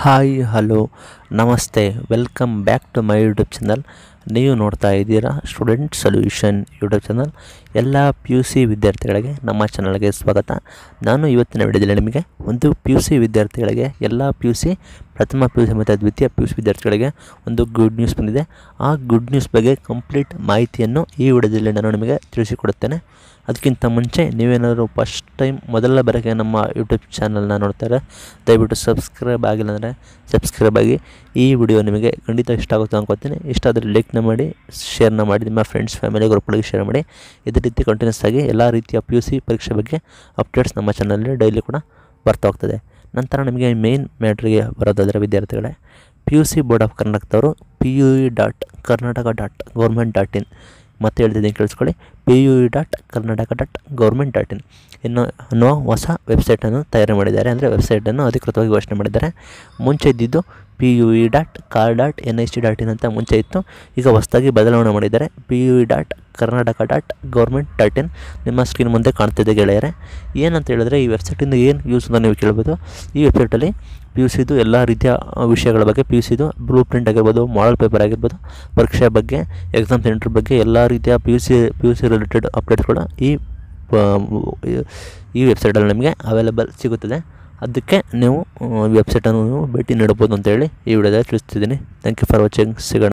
hi hello ನಮಸ್ತೆ welcome back to my YouTube channel ನೀವು ನೋಡ್ತಾ ಇದ್ದೀರಾ ಸ್ಟೂಡೆಂಟ್ ಸೊಲ್ಯೂಷನ್ ಯೂಟ್ಯೂಬ್ ಚಾನಲ್ ಎಲ್ಲ ಪಿ ಯು ಸಿ ವಿದ್ಯಾರ್ಥಿಗಳಿಗೆ ನಮ್ಮ ಚಾನಲ್ಗೆ ಸ್ವಾಗತ ನಾನು ಇವತ್ತಿನ ವಿಡಿಯೋದಲ್ಲಿ ನಿಮಗೆ ಒಂದು ಪಿ ಯು ಸಿ ವಿದ್ಯಾರ್ಥಿಗಳಿಗೆ ಎಲ್ಲ ಪಿ ಯು ಸಿ ಪ್ರಥಮ ಪಿ ಯು ಸಿ ಮತ್ತು ದ್ವಿತೀಯ ಪಿ ಯು ಸಿ ವಿದ್ಯಾರ್ಥಿಗಳಿಗೆ ಒಂದು ಗುಡ್ ನ್ಯೂಸ್ ಬಂದಿದೆ ಆ ಗುಡ್ ನ್ಯೂಸ್ ಬಗ್ಗೆ ಕಂಪ್ಲೀಟ್ ಮಾಹಿತಿಯನ್ನು ಈ ವಿಡಿಯೋದಲ್ಲಿ ನಾನು ನಿಮಗೆ ತಿಳಿಸಿಕೊಡುತ್ತೇನೆ ಅದಕ್ಕಿಂತ ಮುಂಚೆ ನೀವೇನಾದರೂ ಫಸ್ಟ್ ಟೈಮ್ ಮೊದಲ ಬರೋಕ್ಕೆ ನಮ್ಮ ಯೂಟ್ಯೂಬ್ ಚಾನಲ್ನ ನೋಡ್ತಾರೆ ದಯವಿಟ್ಟು ಸಬ್ಸ್ಕ್ರೈಬ್ ಆಗಿಲ್ಲ ಅಂದರೆ ಸಬ್ಸ್ಕ್ರೈಬ್ ಆಗಿ ಈ ವಿಡಿಯೋ ನಿಮಗೆ ಖಂಡಿತ ಇಷ್ಟ ಆಗುತ್ತೆ ಅನ್ಕೋತೀನಿ ಇಷ್ಟ ಆದರೆ ಲೈಕ್ನ ಮಾಡಿ ಶೇರ್ನ ಮಾಡಿ ನಿಮ್ಮ ಫ್ರೆಂಡ್ಸ್ ಫ್ಯಾಮಿಲಿ ಗ್ರೂಪ್ಗಳಿಗೆ ಶೇರ್ ಮಾಡಿ ಇದೇ ರೀತಿ ಕಂಟಿನ್ಯೂಸ್ ಆಗಿ ಎಲ್ಲ ರೀತಿಯ ಪಿ ಯು ಸಿ ಪರೀಕ್ಷೆ ಬಗ್ಗೆ ಅಪ್ಡೇಟ್ಸ್ ನಮ್ಮ ಚಾನಲಲ್ಲಿ ಡೈಲಿ ಕೂಡ ಬರ್ತಾ ಹೋಗ್ತದೆ ನಂತರ ನಿಮಗೆ ಮೇನ್ ಮ್ಯಾಟ್ರಿಗೆ ಬರೋದಾದರೆ ವಿದ್ಯಾರ್ಥಿಗಳೇ P U C board of ಕರ್ನಾಟಕದವರು P U E dot Karnataka dot government dot in ಮತ್ತೆ ಹೇಳ್ತಿದ್ದೀನಿ ಕೇಳಿಸ್ಕೊಳ್ಳಿ P U E dot Karnataka dot government dot in ಇನ್ನು ಅನ್ನುವ ಹೊಸ ವೆಬ್ಸೈಟನ್ನು ತಯಾರು ಮಾಡಿದ್ದಾರೆ ಅಂದರೆ ವೆಬ್ಸೈಟನ್ನು ಅಧಿಕೃತವಾಗಿ ಘೋಷಣೆ ಮಾಡಿದ್ದಾರೆ ಮುಂಚೆ ಇದ್ದಿದ್ದು P U E dot kar dot N I C dot in ಅಂತ ಮುಂಚೆ ಇತ್ತು ಈಗ ಹೊಸದಾಗಿ ಬದಲಾವಣೆ ಮಾಡಿದ್ದಾರೆ P U E dot Karnataka dot government dot in ನಿಮ್ಮ ಸ್ಕ್ರೀನ್ ಮುಂದೆ ಕಾಣ್ತಿದೆ ಗೆಳೆಯರೆ ಏನಂತ ಹೇಳಿದ್ರೆ ಈ ವೆಬ್ಸೈಟಿಂದ ಏನು ಯೂಸ್ ಅಂತ ನೀವು ಕೇಳ್ಬೋದು ಈ ವೆಬ್ಸೈಟಲ್ಲಿ ಪಿ ಯು ಸಿದು ಎಲ್ಲ ರೀತಿಯ ವಿಷಯಗಳ ಬಗ್ಗೆ ಪಿ ಯು ಸಿದು ಬ್ಲೂ ಪ್ರಿಂಟ್ ಆಗಿರ್ಬೋದು ಮಾಡಲ್ ಪೇಪರ್ ಆಗಿರ್ಬೋದು ಪರೀಕ್ಷೆ ಬಗ್ಗೆ ಎಕ್ಸಾಮ್ ಸೆಂಟರ್ ಬಗ್ಗೆ ಎಲ್ಲ ರೀತಿಯ P U C P U C related ಅಪ್ಡೇಟ್ಸ್ಗಳು ಈ ಈ ವೆಬ್ಸೈಟಲ್ಲಿ ನಿಮಗೆ ಅವೈಲೇಬಲ್ ಸಿಗುತ್ತದೆ ಅದಕ್ಕೆ ನೀವು ವೆಬ್ಸೈಟನ್ನು ನೀವು ಭೇಟಿ ನೀಡಬಹುದು ಅಂತೇಳಿ ಈ ವಿಡಿಯೋದಲ್ಲಿ ತಿಳಿಸ್ತಿದ್ದೀನಿ ಥ್ಯಾಂಕ್ ಯು ಫಾರ್ ವಾಚಿಂಗ್ ಸಿಗೋಣ